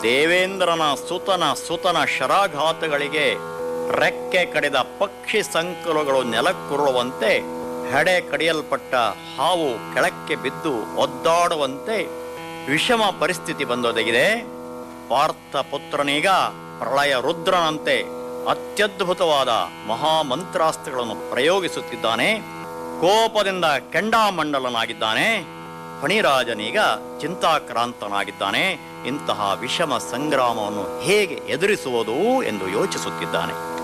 ದೇವೇಂದ್ರನ ಸುತನ ಸುತನ ಶರಾಘಾತಗಳಿಗೆ ರೆಕ್ಕೆ ಕಡಿದ ಪಕ್ಷಿ ಸಂಕುಲಗಳು ನೆಲಕ್ಕುರುಳುವಂತೆ ಹೆಡೆ ಕಡಿಯಲ್ಪಟ್ಟ ಹಾವು ಕೆಳಕ್ಕೆ ಬಿದ್ದು ಒದ್ದಾಡುವಂತೆ ವಿಷಮ ಪರಿಸ್ಥಿತಿ ಬಂದೊದಗಿದೆ ಪಾರ್ಥ ಪುತ್ರನೀಗ ಪ್ರಳಯ ರುದ್ರನಂತೆ ಅತ್ಯದ್ಭುತವಾದ ಮಹಾಮಂತ್ರಾಸ್ತ್ರಗಳನ್ನು ಪ್ರಯೋಗಿಸುತ್ತಿದ್ದಾನೆ ಕೋಪದಿಂದ ಕೆಂಡಾಮಂಡಲನಾಗಿದ್ದಾನೆ ಫಣಿರಾಜನೀಗ ಚಿಂತಾಕ್ರಾಂತನಾಗಿದ್ದಾನೆ ಇಂತಹ ವಿಷಮ ಸಂಗ್ರಾಮವನ್ನು ಹೇಗೆ ಎದುರಿಸುವುದು ಎಂದು ಯೋಚಿಸುತ್ತಿದ್ದಾನೆ